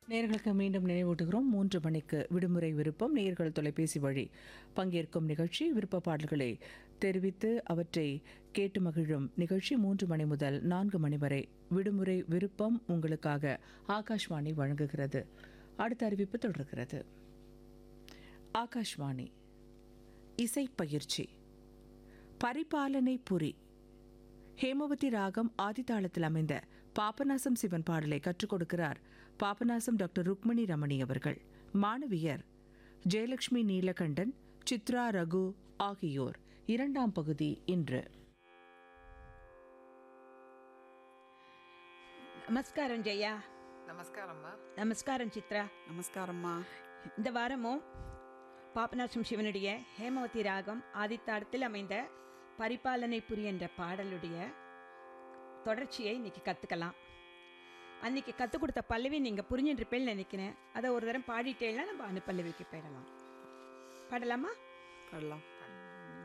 நேர்களுக்கு மீண்டும் நினைவூட்டுகிறோம் மூன்று மணிக்கு விடுமுறை விருப்பம் நேர்கள் தொலைபேசி வழி பங்கேற்கும் நிகழ்ச்சி விருப்ப பாடல்களை தெரிவித்து அவற்றை கேட்டு மகிழும் நிகழ்ச்சி மூன்று மணி முதல் நான்கு மணி வரை விடுமுறை விருப்பம் உங்களுக்காக ஆகாஷ்வாணி வழங்குகிறது அடுத்த அறிவிப்பு தொடர்கிறது ஆகாஷ்வாணி இசை பயிற்சி பரிபாலனை புரி ஹேமவதி ராகம் ஆதிதாளத்தில் அமைந்த பாபநாசம் சிவன் பாடலை கற்றுக் கொடுக்கிறார் பாபநாசம் டாக்டர் ருக்மணி ரமணி அவர்கள் மாணவியர் ஜெயலட்சுமி நீலகண்டன் சித்ரா ரகு ஆகியோர் இரண்டாம் பகுதி இன்று நமஸ்காரம் ஜெயா நமஸ்காரம்மா நமஸ்காரம் சித்ரா நமஸ்காரம்மா இந்த வாரமும் பாபநாசம் சிவனுடைய ஹேமவதி ராகம் ஆதித்தாளத்தில் அமைந்த பரிபாலனை புரி என்ற பாடலுடைய தொடர்ச்சியை இன்னைக்கு கற்றுக்கலாம் அன்னைக்கு கற்றுக் கொடுத்த பல்லவி நீங்கள் புரிஞ்சுருப்பேன்னு நினைக்கிறேன் அதை ஒரு தரம் பாடிட்டேன்னா நம்ம அனுப்பல்லவிக்கு போயிடலாம் பாடலாமா பாடலாம்